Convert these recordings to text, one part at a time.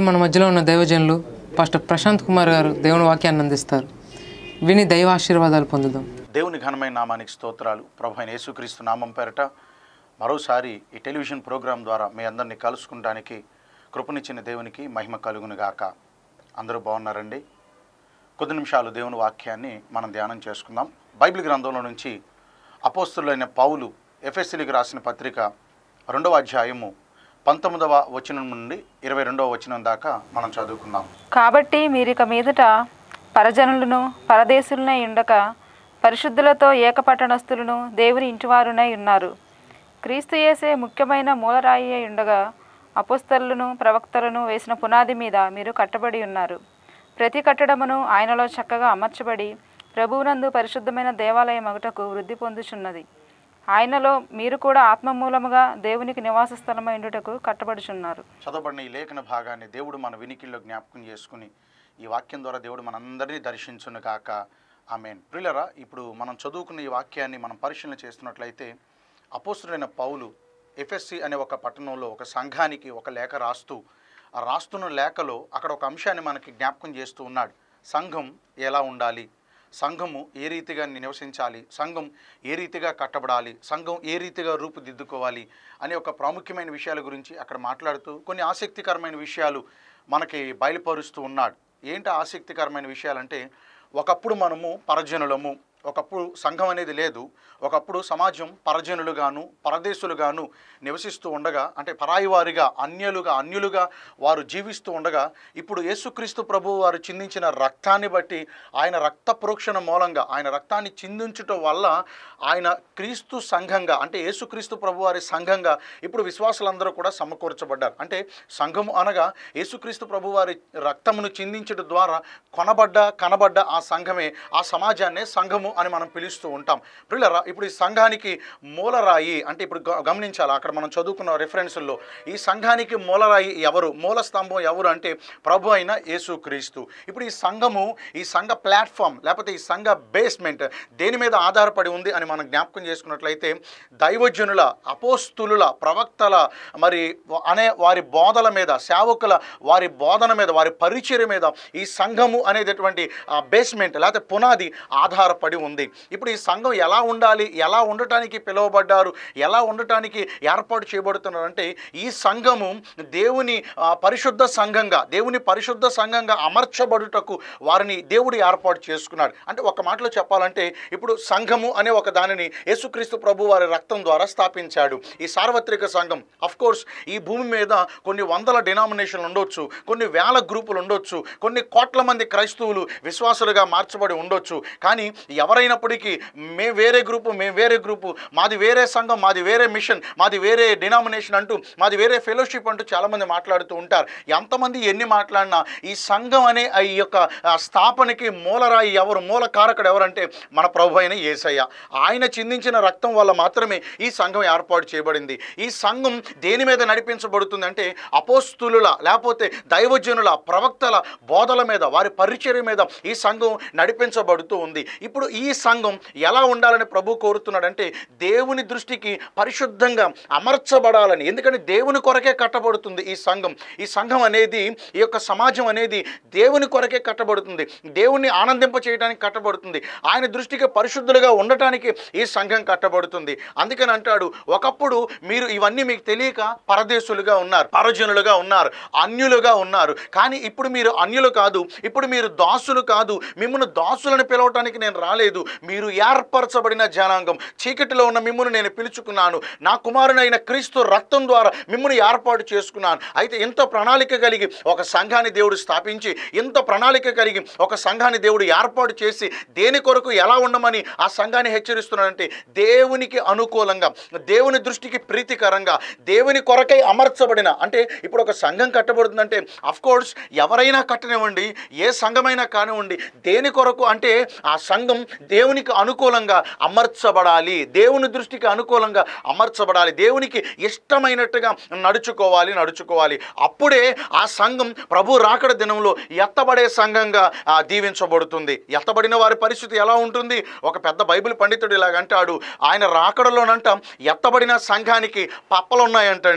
మన మధ్యలో ఉన్న దైవజనులు పాస్టర్ ప్రశాంత్ కుమార్ గారు దేవుని వాక్యాన్ని అందిస్తారు విని దైవ ఆశీర్వాదాలు పొందుదాం దేవుని ఘనమైన నామానికి స్తోత్రాలు ప్రభు అయిన యేసుక్రీస్తు నామం పేరట మరోసారి ఈ టెలివిజన్ ప్రోగ్రాం ద్వారా మీ అందరినీ కలుసుకుంటానికి కృపనిచ్చిన దేవునికి మహిమ కలుగును గాక అందరూ బాగున్నారండి కొద్ది నిమిషాలు దేవుని వాక్యాన్ని మనం ధ్యానం చేసుకుందాం బైబిల్ గ్రంథంలో నుంచి అపోస్తులైన పౌలు ఎఫ్ఎస్సీలకు రాసిన పత్రిక రెండవ అధ్యాయము పంతొమ్మిదవ వచనం నుండి ఇరవై రెండవ వచనం దాకా మనం చదువుకుందాం కాబట్టి మీరిక మీదట పరజనులను పరదేశులనై ఉండక పరిశుద్ధులతో ఏకపట్టణస్థులను దేవుని ఇంటివారునై ఉన్నారు క్రీస్తు యేసే ముఖ్యమైన మూలరాయి అయి ఉండగా అపుస్తలను ప్రవక్తలను వేసిన పునాది మీద మీరు కట్టబడి ఉన్నారు ప్రతి కట్టడమును ఆయనలో చక్కగా అమర్చబడి ప్రభువునందు పరిశుద్ధమైన దేవాలయం అగుటకు వృద్ధి పొందుచున్నది ఆయనలో మీరు కూడా ఆత్మ మూలముగా దేవునికి నివాస స్థలమైండుటకు కట్టబడుచున్నారు చదవబడిన ఈ లేఖన భాగాన్ని దేవుడు మన వినికిల్లో జ్ఞాపకం చేసుకుని ఈ వాక్యం ద్వారా దేవుడు మనందరినీ దర్శించును కాక ఆమెన్ ప్రియులరా ఇప్పుడు మనం చదువుకున్న ఈ వాక్యాన్ని మనం పరిశీలన చేస్తున్నట్లయితే అపోస్తుడైన పౌలు ఎఫ్ఎస్సి అనే ఒక పట్టణంలో ఒక సంఘానికి ఒక లేఖ రాస్తూ ఆ రాస్తున్న లేఖలో అక్కడ ఒక అంశాన్ని మనకి జ్ఞాపకం చేస్తూ ఉన్నాడు సంఘం ఎలా ఉండాలి సంఘము ఏ రీతిగా నివసించాలి సంఘం ఏ రీతిగా కట్టబడాలి సంఘం ఏ రీతిగా రూపుదిద్దుకోవాలి అనే ఒక ప్రాముఖ్యమైన విషయాల గురించి అక్కడ మాట్లాడుతూ కొన్ని ఆసక్తికరమైన విషయాలు మనకి బయలుపరుస్తూ ఉన్నాడు ఏంటి ఆసక్తికరమైన విషయాలంటే ఒకప్పుడు మనము పరజనులము ఒకప్పుడు సంఘం అనేది లేదు ఒకప్పుడు సమాజం పరజనులుగాను పరదేశులుగాను నివసిస్తూ ఉండగా అంటే పరాయి వారిగా అన్యులుగా అన్యులుగా వారు జీవిస్తూ ఉండగా ఇప్పుడు యేసుక్రీస్తు ప్రభు వారు చిందించిన రక్తాన్ని బట్టి ఆయన రక్త ప్రోక్షణ మూలంగా ఆయన రక్తాన్ని చిందించటం వల్ల ఆయన క్రీస్తు సంఘంగా అంటే యేసుక్రీస్తు ప్రభు వారి సంఘంగా ఇప్పుడు విశ్వాసులందరూ కూడా సమకూర్చబడ్డారు అంటే సంఘము అనగా యేసుక్రీస్తు ప్రభు వారి రక్తమును చిందించడం ద్వారా కొనబడ్డ కనబడ్డ ఆ సంఘమే ఆ సమాజాన్నే సంఘము అని మనం పిలుస్తూ ఉంటాం ప్రిల్లరా ఇప్పుడు ఈ సంఘానికి మూలరాయి అంటే ఇప్పుడు గ- గమనించాలి అక్కడ మనం చదువుకున్న రెఫరెన్సుల్లో ఈ సంఘానికి మూలరాయి ఎవరు మూల స్తంభం ఎవరు అంటే ప్రభు అయిన యేసుక్రీస్తు ఇప్పుడు ఈ సంఘము ఈ సంఘ ప్లాట్ఫామ్ లేకపోతే ఈ సంఘ బేస్మెంట్ దేని మీద ఆధారపడి ఉంది అని మనం జ్ఞాపకం చేసుకున్నట్లయితే దైవజనుల అపోస్తులుల ప్రవక్తల మరి వ- అనే వారి బోధల మీద సేవకుల వారి బోధన మీద వారి పరిచర్య మీద ఈ సంఘము అనేటటువంటి ఆ బేస్మెంట్ లేకపోతే పునాది ఆధారపడి ఉంది ఇప్పుడు ఈ సంఘం ఎలా ఉండాలి ఎలా ఉండటానికి పిలువబడ్డారు ఎలా ఉండటానికి ఏర్పాటు చేయబడుతున్నారంటే ఈ సంఘము దేవుని ఆ, పరిశుద్ధ సంఘంగా దేవుని పరిశుద్ధ సంఘంగా అమర్చబడుటకు వారిని దేవుడు ఏర్పాటు చేసుకున్నాడు అంటే ఒక మాటలో చెప్పాలంటే ఇప్పుడు సంఘము అనే ఒక దానిని యేసుక్రీస్తు ప్రభు వారి రక్తం ద్వారా స్థాపించాడు ఈ సార్వత్రిక సంఘం అఫ్ కోర్స్ ఈ భూమి మీద కొన్ని వందల డినామినేషన్లు ఉండొచ్చు కొన్ని వేల గ్రూపులు ఉండొచ్చు కొన్ని కోట్ల మంది క్రైస్తవులు విశ్వాసులుగా మార్చబడి ఉండొచ్చు కానీ ఎవరైనప్పటికీ మే వేరే గ్రూపు మేము వేరే గ్రూపు మాది వేరే సంఘం మాది వేరే మిషన్ మాది వేరే డినామినేషన్ అంటూ మాది వేరే ఫెలోషిప్ అంటూ చాలామంది మాట్లాడుతూ ఉంటారు ఎంతమంది ఎన్ని మాట్లాడినా ఈ సంఘం అనే ఆ ఈ యొక్క ఆ, స్థాపనకి మూలరాయి ఎవరు మూల కారకుడు ఎవరంటే మన ప్రభు అయిన యేసయ్య ఆయన చిందించిన రక్తం వల్ల మాత్రమే ఈ సంఘం ఏర్పాటు చేయబడింది ఈ సంఘం దేని మీద నడిపించబడుతుంది అంటే అపోస్తులుల లేకపోతే దైవజనుల ప్రవక్తల బోధల మీద వారి పరిచర్య మీద ఈ సంఘం నడిపించబడుతూ ఉంది ఇప్పుడు ఈ సంఘం ఎలా ఉండాలని ప్రభు కోరుతున్నాడంటే దేవుని దృష్టికి పరిశుద్ధంగా అమర్చబడాలని ఎందుకంటే దేవుని కొరకే కట్టబడుతుంది ఈ సంఘం ఈ సంఘం అనేది ఈ యొక్క సమాజం అనేది దేవుని కొరకే కట్టబడుతుంది దేవుణ్ణి ఆనందింప చేయడానికి కట్టబడుతుంది ఆయన దృష్టికి పరిశుద్ధులుగా ఉండటానికి ఈ సంఘం కట్టబడుతుంది అందుకని అంటాడు ఒకప్పుడు మీరు ఇవన్నీ మీకు తెలియక పరదేశులుగా ఉన్నారు పరజనులుగా ఉన్నారు అన్యులుగా ఉన్నారు కానీ ఇప్పుడు మీరు అన్యులు కాదు ఇప్పుడు మీరు దాసులు కాదు మిమ్మల్ని దాసులను పిలవటానికి నేను రాలేదు మీరు ఏర్పరచబడిన జనాంగం చీకటిలో ఉన్న మిమ్మల్ని నేను పిలుచుకున్నాను నా కుమారునైన క్రీస్తు రక్తం ద్వారా మిమ్మల్ని ఏర్పాటు చేసుకున్నాను అయితే ఇంత ప్రణాళిక కలిగి ఒక సంఘాన్ని దేవుడు స్థాపించి ఇంత ప్రణాళిక కలిగి ఒక సంఘాన్ని దేవుడు ఏర్పాటు చేసి దేని కొరకు ఎలా ఉండమని ఆ సంఘాన్ని హెచ్చరిస్తున్నాడంటే దేవునికి అనుకూలంగా దేవుని దృష్టికి ప్రీతికరంగా దేవుని కొరకై అమర్చబడిన అంటే ఇప్పుడు ఒక సంఘం కట్టబడుతుందంటే అఫ్ కోర్స్ ఎవరైనా కట్టనివ్వండి ఏ సంఘమైనా కానివ్వండి దేని కొరకు అంటే ఆ సంఘం దేవునికి అనుకూలంగా అమర్చబడాలి దేవుని దృష్టికి అనుకూలంగా అమర్చబడాలి దేవునికి ఇష్టమైనట్టుగా నడుచుకోవాలి నడుచుకోవాలి అప్పుడే ఆ సంఘం ప్రభు రాకడ దినంలో ఎత్తబడే సంఘంగా ఆ, దీవించబడుతుంది ఎత్తబడిన వారి పరిస్థితి ఎలా ఉంటుంది ఒక పెద్ద బైబిల్ పండితుడు ఇలాగ అంటాడు ఆయన రాకడలోనంట ఎత్తబడిన సంఘానికి పప్పలు ఉన్నాయంటండి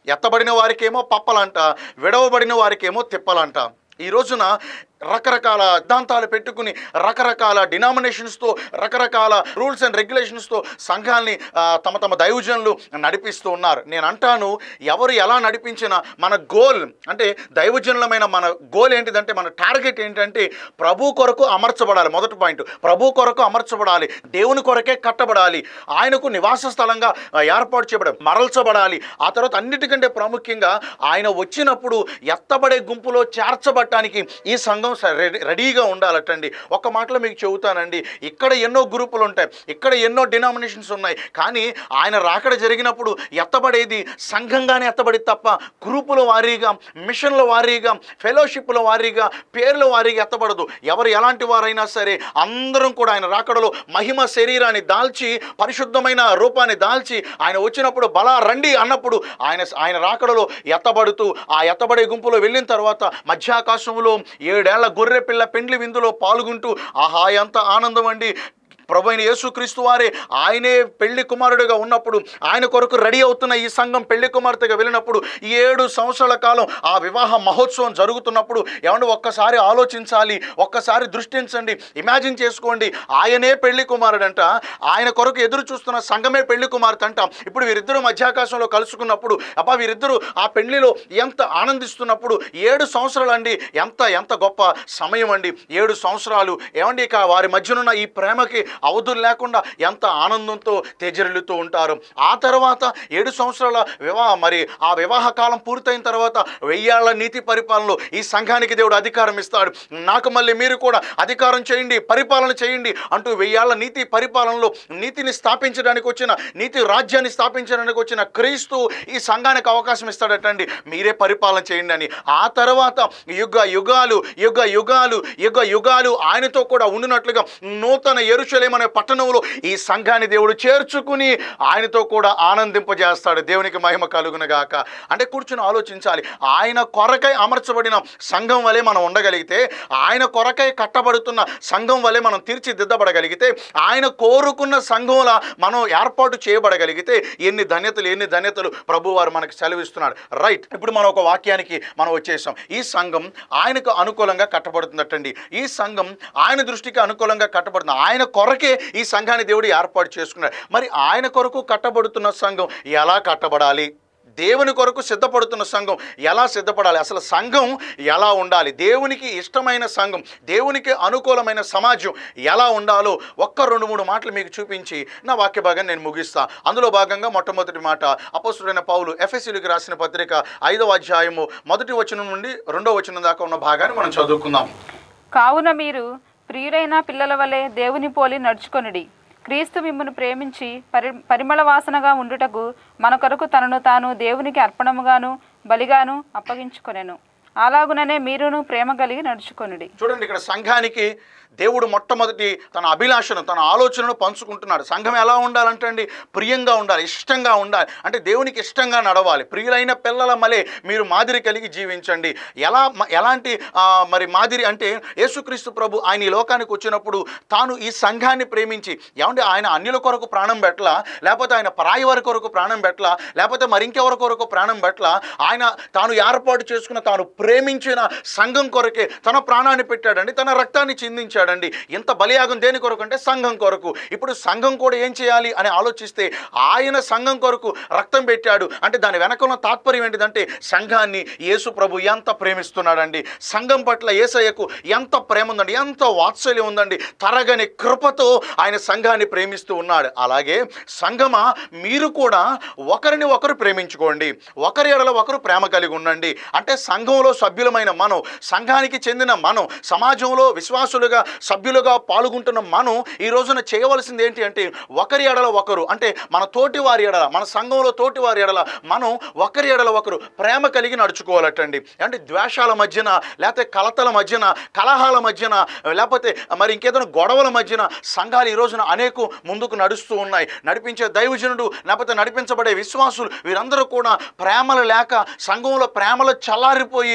ఎత్తబడిన వారికేమో పప్పలంట విడవబడిన వారికేమో తిప్పలంట ఈ రోజున రకరకాల సిద్ధాంతాలు పెట్టుకుని రకరకాల డినామినేషన్స్తో రకరకాల రూల్స్ అండ్ రెగ్యులేషన్స్తో సంఘాల్ని ఆ, తమ తమ దైవజనులు నడిపిస్తూ ఉన్నారు నేను అంటాను ఎవరు ఎలా నడిపించినా మన గోల్ అంటే దైవజనులమైన మన గోల్ ఏంటిదంటే మన టార్గెట్ ఏంటంటే ప్రభు కొరకు అమర్చబడాలి మొదటి పాయింట్ ప్రభు కొరకు అమర్చబడాలి దేవుని కొరకే కట్టబడాలి ఆయనకు నివాస స్థలంగా ఆ, ఏర్పాటు చేయబడాలి మరల్చబడాలి ఆ తర్వాత అన్నిటికంటే ప్రాముఖ్యంగా ఆయన వచ్చినప్పుడు ఎత్తబడే గుంపులో చేర్చబడటానికి ఈ సంఘం స- రెడీ- రెడీగా ఉండాలటండి ఒక్క మాటలో మీకు చెబుతానండి ఇక్కడ ఎన్నో గ్రూపులు ఉంటాయి ఇక్కడ ఎన్నో డినామినేషన్స్ ఉన్నాయి కానీ ఆయన రాకడ జరిగినప్పుడు ఎత్తబడేది సంఘంగానే ఎత్తబడి తప్ప గ్రూపుల వారీగా మిషన్ల వారీగా ఫెలోషిప్ల వారీగా పేర్ల వారీగా ఎత్తబడదు ఎవరు ఎలాంటి వారైనా సరే అందరం కూడా ఆయన రాకడలో మహిమ శరీరాన్ని దాల్చి పరిశుద్ధమైన రూపాన్ని దాల్చి ఆయన వచ్చినప్పుడు బలా రండి అన్నప్పుడు ఆయన ఆయన రాకడలో ఎత్తబడుతూ ఆ ఎత్తబడే గుంపులో వెళ్ళిన తర్వాత మధ్యాకాశంలో ఏడేళ్ల గొర్రె పిల్ల పెండ్లి విందులో పాల్గొంటూ ఆహా ఎంత ఆనందం అండి ప్రభు అయిన యేసుక్రీస్తు వారే ఆయనే పెళ్లి కుమారుడిగా ఉన్నప్పుడు ఆయన కొరకు రెడీ అవుతున్న ఈ సంఘం పెళ్లి కుమార్తెగా వెళ్ళినప్పుడు ఈ ఏడు సంవత్సరాల కాలం ఆ వివాహ మహోత్సవం జరుగుతున్నప్పుడు ఏమంటే ఒక్కసారి ఆలోచించాలి ఒక్కసారి దృష్టించండి ఇమాజిన్ చేసుకోండి ఆయనే పెళ్లి కుమారుడంట ఆయన కొరకు ఎదురు చూస్తున్న సంఘమే పెళ్లి కుమార్తె అంట ఇప్పుడు వీరిద్దరూ మధ్యాకాశంలో కలుసుకున్నప్పుడు అబ్బా వీరిద్దరూ ఆ పెళ్లిలో ఎంత ఆనందిస్తున్నప్పుడు ఏడు సంవత్సరాలు అండి ఎంత ఎంత గొప్ప సమయం అండి ఏడు సంవత్సరాలు ఏమండి ఇక వారి మధ్యనున్న ఈ ప్రేమకి అవధులు లేకుండా ఎంత ఆనందంతో తెజరిల్లుతూ ఉంటారు ఆ తర్వాత ఏడు సంవత్సరాల వివాహ మరి ఆ వివాహ కాలం పూర్తయిన తర్వాత వెయ్యేళ్ల నీతి పరిపాలనలో ఈ సంఘానికి దేవుడు అధికారం ఇస్తాడు నాకు మళ్ళీ మీరు కూడా అధికారం చేయండి పరిపాలన చేయండి అంటూ వెయ్యేళ్ల నీతి పరిపాలనలో నీతిని స్థాపించడానికి వచ్చిన నీతి రాజ్యాన్ని స్థాపించడానికి వచ్చిన క్రీస్తు ఈ సంఘానికి అవకాశం ఇస్తాడటండి మీరే పరిపాలన చేయండి అని ఆ తర్వాత యుగ యుగాలు యుగ యుగాలు యుగ యుగాలు ఆయనతో కూడా ఉండినట్లుగా నూతన ఎరుషలేం అనే పట్టణంలో ఈ సంఘాన్ని దేవుడు చేర్చుకుని ఆయనతో కూడా ఆనందింపజేస్తాడు దేవునికి మహిమ కలుగునగాక అంటే కూర్చుని ఆలోచించాలి ఆయన కొరకై అమర్చబడిన సంఘం వలె మనం ఉండగలిగితే ఆయన కొరకై కట్టబడుతున్న సంఘం వలె మనం తీర్చిదిద్దబడగలిగితే ఆయన కోరుకున్న సంఘంలా మనం ఏర్పాటు చేయబడగలిగితే ఎన్ని ధన్యతలు ఎన్ని ధన్యతలు ప్రభువారు మనకి సెలవిస్తున్నాడు రైట్ ఇప్పుడు మనం ఒక వాక్యానికి మనం వచ్చేసాం ఈ సంఘం ఆయనకు అనుకూలంగా కట్టబడుతుందటండి ఈ సంఘం ఆయన దృష్టికి అనుకూలంగా కట్టబడుతుంది ఆయన కొరకే ఈ సంఘాన్ని దేవుడు ఏర్పాటు చేసుకున్నాడు మరి ఆయన కొరకు కట్టబడుతున్న సంఘం ఎలా కట్టబడాలి దేవుని కొరకు సిద్ధపడుతున్న సంఘం ఎలా సిద్ధపడాలి అసలు సంఘం ఎలా ఉండాలి దేవునికి ఇష్టమైన సంఘం దేవునికి అనుకూలమైన సమాజం ఎలా ఉండాలో ఒక్క రెండు మూడు మాటలు మీకు చూపించి నా వాక్య భాగాన్ని నేను ముగిస్తా అందులో భాగంగా మొట్టమొదటి మాట అపస్తుడైన పౌలు ఎఫ్ఎస్సీలకు రాసిన పత్రిక ఐదవ అధ్యాయము మొదటి వచనం నుండి రెండవ వచనం దాకా ఉన్న భాగాన్ని మనం చదువుకుందాం కావున మీరు ప్రియులైన పిల్లల వలె దేవుని పోలి నడుచుకొనుడి క్రీస్తు మిమ్మల్ని ప్రేమించి పరి పరిమళ వాసనగా ఉండుటకు మన కొరకు తనను తాను దేవునికి అర్పణముగాను బలిగాను అప్పగించుకొనెను అలాగుననే మీరును ప్రేమ కలిగి నడుచుకొనుడి చూడండి ఇక్కడ సంఘానికి దేవుడు మొట్టమొదటి తన అభిలాషను తన ఆలోచనను పంచుకుంటున్నాడు సంఘం ఎలా ఉండాలంటే అండి ప్రియంగా ఉండాలి ఇష్టంగా ఉండాలి అంటే దేవునికి ఇష్టంగా నడవాలి ప్రియులైన పిల్లల మలే మీరు మాదిరి కలిగి జీవించండి ఎలా మ- ఎలాంటి ఆ, మరి మాదిరి అంటే యేసుక్రీస్తు ప్రభు ఆయన ఈ లోకానికి వచ్చినప్పుడు తాను ఈ సంఘాన్ని ప్రేమించి ఏమంటే ఆయన అన్యుల కొరకు ప్రాణం పెట్టలా లేకపోతే ఆయన పరాయి వారి కొరకు ప్రాణం పెట్టలా లేకపోతే మరింకెవరి కొరకు ప్రాణం పెట్టలా ఆయన తాను ఏర్పాటు చేసుకున్న తాను ప్రేమించిన సంఘం కొరకే తన ప్రాణాన్ని పెట్టాడండి తన రక్తాన్ని చిందించాడండి ఇంత బలియాగం దేని కొరకు అంటే సంఘం కొరకు ఇప్పుడు సంఘం కూడా ఏం చేయాలి అని ఆలోచిస్తే ఆయన సంఘం కొరకు రక్తం పెట్టాడు అంటే దాని వెనక ఉన్న తాత్పర్యం ఏంటిదంటే సంఘాన్ని యేసు ప్రభు ఎంత ప్రేమిస్తున్నాడండి సంఘం పట్ల ఏసయ్యకు ఎంత ప్రేమ ఉందండి ఎంత వాత్సల్యం ఉందండి తరగని కృపతో ఆయన సంఘాన్ని ప్రేమిస్తూ ఉన్నాడు అలాగే సంఘమా మీరు కూడా ఒకరిని ఒకరు ప్రేమించుకోండి ఒకరి ఎడల ఒకరు ప్రేమ కలిగి ఉండండి అంటే సంఘంలో సభ్యులమైన మనం సంఘానికి చెందిన మనం సమాజంలో విశ్వాసులుగా సభ్యులుగా పాల్గొంటున్న మనం ఈ రోజున చేయవలసింది ఏంటి అంటే ఒకరి ఎడల ఒకరు అంటే మన తోటి వారి ఎడల మన సంఘంలో తోటి వారి ఎడల మనం ఒకరి ఎడల ఒకరు ప్రేమ కలిగి నడుచుకోవాలటండి అంటే ద్వేషాల మధ్యన లేకపోతే కలతల మధ్యన కలహాల మధ్యన లేకపోతే మరి ఇంకేదైనా గొడవల మధ్యన సంఘాలు ఈ రోజున అనేక ముందుకు నడుస్తూ ఉన్నాయి నడిపించే దైవజనుడు లేకపోతే నడిపించబడే విశ్వాసులు వీరందరూ కూడా ప్రేమలు లేక సంఘంలో ప్రేమలు చల్లారిపోయి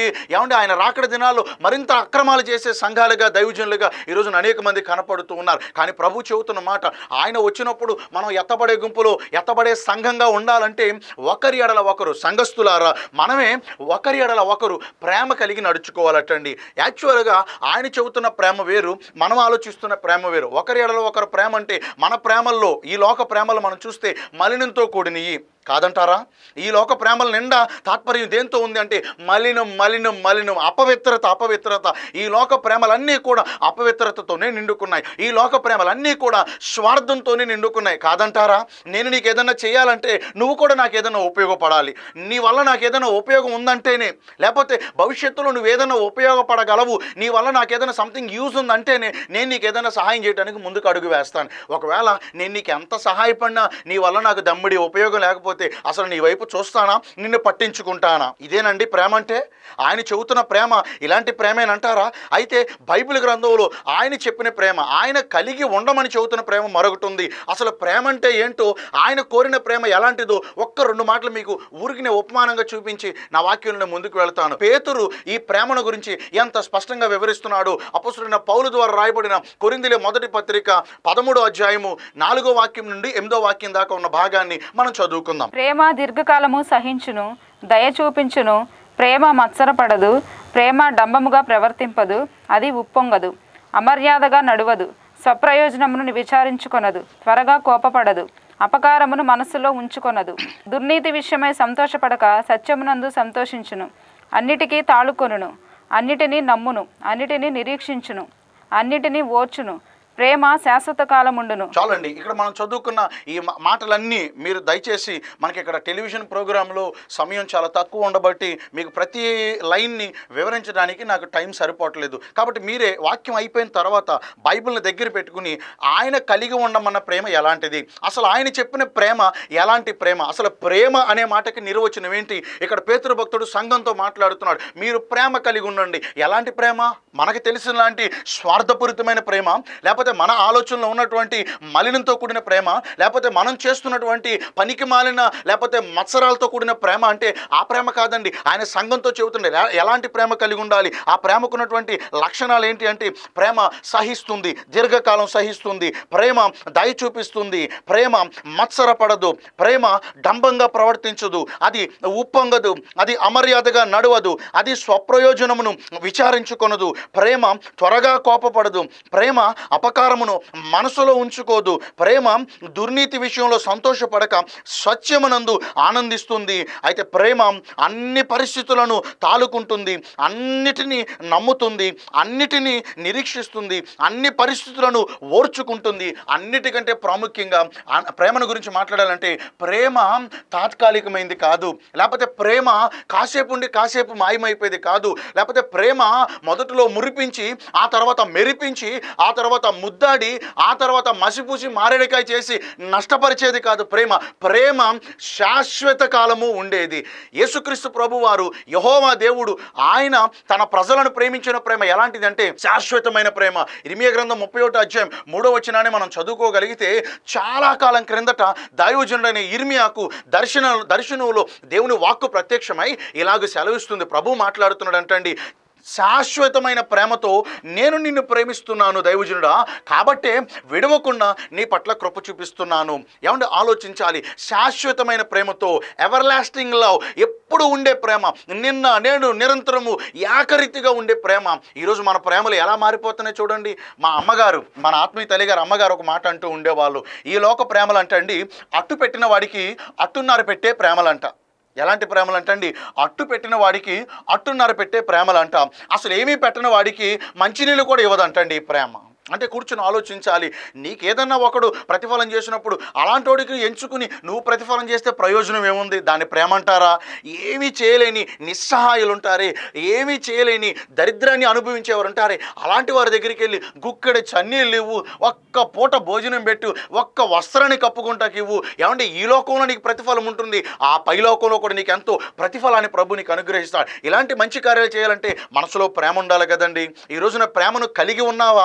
ఏమంటే ఆయన రాకడ దినాల్లో మరింత అక్రమాలు చేసే సంఘాలుగా దైవజనులుగా ఈరోజు అనేక మంది కనపడుతూ ఉన్నారు కానీ ప్రభు చెబుతున్న మాట ఆయన వచ్చినప్పుడు మనం ఎత్తబడే గుంపులో ఎత్తబడే సంఘంగా ఉండాలంటే ఒకరి ఎడల ఒకరు సంఘస్థులారా మనమే ఒకరి ఎడల ఒకరు ప్రేమ కలిగి నడుచుకోవాలటండి యాక్చువల్గా ఆయన చెబుతున్న ప్రేమ వేరు మనం ఆలోచిస్తున్న ప్రేమ వేరు ఒకరి ఎడల ఒకరు ప్రేమ అంటే మన ప్రేమల్లో ఈ లోక ప్రేమలు మనం చూస్తే మలినంతో కూడినవి కాదంటారా ఈ లోక ప్రేమల నిండా తాత్పర్యం దేంతో ఉంది అంటే మలినం మలినం మలినం అపవిత్రత అపవిత్రత ఈ లోక ప్రేమలన్నీ కూడా అపవిత్రతతోనే నిండుకున్నాయి ఈ లోక ప్రేమలన్నీ కూడా స్వార్థంతోనే నిండుకున్నాయి కాదంటారా నేను నీకు ఏదైనా చేయాలంటే నువ్వు కూడా నాకు ఏదైనా ఉపయోగపడాలి నీ వల్ల నాకు ఏదైనా ఉపయోగం ఉందంటేనే లేకపోతే భవిష్యత్తులో నువ్వు ఏదైనా ఉపయోగపడగలవు నీ వల్ల నాకు ఏదైనా సంథింగ్ యూజ్ ఉందంటేనే నేను నీకు ఏదైనా సహాయం చేయడానికి ముందుకు అడుగు వేస్తాను ఒకవేళ నేను నీకు ఎంత సహాయపడినా నీ వల్ల నాకు దమ్ముడి ఉపయోగం లేకపోతే అసలు నీ వైపు చూస్తానా నిన్ను పట్టించుకుంటానా ఇదేనండి ప్రేమ అంటే ఆయన చెబుతున్న ప్రేమ ఇలాంటి ప్రేమేనంటారా అయితే బైబిల్ గ్రంథంలో ఆయన చెప్పిన ప్రేమ ఆయన కలిగి ఉండమని చెబుతున్న ప్రేమ మరొకటి ఉంది అసలు ప్రేమ అంటే ఏంటో ఆయన కోరిన ప్రేమ ఎలాంటిదో ఒక్క రెండు మాటలు మీకు ఊరికి నేను ఉపమానంగా చూపించి నా వాక్యంలో ముందుకు వెళ్తాను పేతురు ఈ ప్రేమను గురించి ఎంత స్పష్టంగా వివరిస్తున్నాడు అపసుడైన పౌలు ద్వారా రాయబడిన కొరిందిలే మొదటి పత్రిక పదమూడో అధ్యాయము నాలుగో వాక్యం నుండి ఎనిమిదో వాక్యం దాకా ఉన్న భాగాన్ని మనం చదువుకుందాం ప్రేమ దీర్ఘకాలము సహించును దయ చూపించును ప్రేమ మత్సరపడదు ప్రేమ డంబముగా ప్రవర్తింపదు అది ఉప్పొంగదు అమర్యాదగా నడువదు స్వప్రయోజనమును విచారించుకొనదు త్వరగా కోపపడదు అపకారమును మనస్సులో ఉంచుకొనదు దుర్నీతి విషయమై సంతోషపడక సత్యమునందు సంతోషించును అన్నిటికీ తాళుకొనును అన్నిటినీ నమ్మును అన్నిటినీ నిరీక్షించును అన్నిటినీ ఓర్చును ప్రేమ శాశ్వత కాలముండును చాలండి ఇక్కడ మనం చదువుకున్న ఈ మా- మాటలన్నీ మీరు దయచేసి మనకి ఇక్కడ టెలివిజన్ ప్రోగ్రాంలో సమయం చాలా తక్కువ ఉండబట్టి మీకు ప్రతి లైన్ని వివరించడానికి నాకు టైం సరిపోవట్లేదు కాబట్టి మీరే వాక్యం అయిపోయిన తర్వాత బైబిల్ని దగ్గర పెట్టుకుని ఆయన కలిగి ఉండమన్న ప్రేమ ఎలాంటిది అసలు ఆయన చెప్పిన ప్రేమ ఎలాంటి ప్రేమ అసలు ప్రేమ అనే మాటకి నిర్వచనం ఏంటి ఇక్కడ పేతురు భక్తుడు సంఘంతో మాట్లాడుతున్నాడు మీరు ప్రేమ కలిగి ఉండండి ఎలాంటి ప్రేమ మనకు తెలిసిన లాంటి స్వార్థపూరితమైన ప్రేమ లేకపోతే మన ఆలోచనలో ఉన్నటువంటి మలినంతో కూడిన ప్రేమ లేకపోతే మనం చేస్తున్నటువంటి పనికి మాలిన లేకపోతే మత్సరాలతో కూడిన ప్రేమ అంటే ఆ ప్రేమ కాదండి ఆయన సంఘంతో చెబుతుండే ఎలా- ఎలాంటి ప్రేమ కలిగి ఉండాలి ఆ ప్రేమకున్నటువంటి లక్షణాలు ఏంటి అంటే ప్రేమ సహిస్తుంది దీర్ఘకాలం సహిస్తుంది ప్రేమ దయ చూపిస్తుంది ప్రేమ మత్సరపడదు ప్రేమ డంబంగా ప్రవర్తించదు అది ఉప్పొంగదు అది అమర్యాదగా నడవదు అది స్వప్రయోజనమును విచారించుకొనదు ప్రేమ త్వరగా కోపపడదు ప్రేమ అపకారమును మనసులో ఉంచుకోదు ప్రేమ దుర్నీతి విషయంలో సంతోషపడక స్వచ్ఛమునందు ఆనందిస్తుంది అయితే ప్రేమ అన్ని పరిస్థితులను తాలుకుంటుంది అన్నిటినీ నమ్ముతుంది అన్నిటినీ నిరీక్షిస్తుంది అన్ని పరిస్థితులను ఓర్చుకుంటుంది అన్నిటికంటే ప్రాముఖ్యంగా ఆ- ప్రేమను గురించి మాట్లాడాలంటే ప్రేమ తాత్కాలికమైంది కాదు లేకపోతే ప్రేమ కాసేపు ఉండి కాసేపు మాయమైపోయేది కాదు లేకపోతే ప్రేమ మొదటిలో మురిపించి ఆ తర్వాత మెరిపించి ఆ తర్వాత ముద్దాడి ఆ తర్వాత మసిపూసి మారేడికాయ చేసి నష్టపరిచేది కాదు ప్రేమ ప్రేమ శాశ్వత కాలము ఉండేది యేసుక్రీస్తు ప్రభు వారు యహోవా దేవుడు ఆయన తన ప్రజలను ప్రేమించిన ప్రేమ ఎలాంటిదంటే శాశ్వతమైన ప్రేమ ఇరిమియ గ్రంథం ముప్పై ఒకటి అధ్యాయం మూడో వచనాన్ని మనం చదువుకోగలిగితే చాలా కాలం క్రిందట దైవజనుడైన ఇర్మియాకు దర్శన దర్శనంలో దేవుని వాక్కు ప్రత్యక్షమై ఇలాగ సెలవిస్తుంది ప్రభు మాట్లాడుతున్నాడు అంటండి శాశ్వతమైన ప్రేమతో నేను నిన్ను ప్రేమిస్తున్నాను దైవజనుడా కాబట్టే విడవకుండా నీ పట్ల కృప చూపిస్తున్నాను ఏమంటే ఆలోచించాలి శాశ్వతమైన ప్రేమతో ఎవర్ లాస్టింగ్ లవ్ ఎప్పుడు ఉండే ప్రేమ నిన్న నేను నిరంతరము ఏకరీతిగా ఉండే ప్రేమ ఈరోజు మన ప్రేమలు ఎలా మారిపోతున్నాయి చూడండి మా అమ్మగారు మన ఆత్మీయ తల్లిగారు అమ్మగారు ఒక మాట అంటూ ఉండేవాళ్ళు ఈ లోక ప్రేమలు అంటండి అట్టు పెట్టిన వాడికి అట్టున్నర పెట్టే ప్రేమలంట ఎలాంటి ప్రేమలు అంటండి అట్టు పెట్టిన వాడికి అట్టున్నర పెట్టే ప్రేమలు అంట అసలు ఏమీ పెట్టిన వాడికి మంచినీళ్ళు కూడా ఇవ్వదంటండి ఈ ప్రేమ అంటే కూర్చుని ఆలోచించాలి నీకేదన్నా ఒకడు ప్రతిఫలం చేసినప్పుడు అలాంటి వాడికి ఎంచుకుని నువ్వు ప్రతిఫలం చేస్తే ప్రయోజనం ఏముంది దాన్ని ప్రేమ అంటారా ఏమీ చేయలేని నిస్సహాయులు ఉంటారే ఏమీ చేయలేని దరిద్రాన్ని అనుభవించేవారు ఉంటారే అలాంటి వారి దగ్గరికి వెళ్ళి గుక్కడి చన్నీళ్ళు ఇవ్వు ఒక్క పూట భోజనం పెట్టు ఒక్క వస్త్రాన్ని కప్పుకుంటాకి ఇవ్వు ఏమంటే ఈ లోకంలో నీకు ప్రతిఫలం ఉంటుంది ఆ పై లోకంలో కూడా నీకు ఎంతో ప్రతిఫలాన్ని ప్రభు నీకు అనుగ్రహిస్తాడు ఇలాంటి మంచి కార్యాలు చేయాలంటే మనసులో ప్రేమ ఉండాలి కదండి ఈ రోజున ప్రేమను కలిగి ఉన్నావా లేకపోతే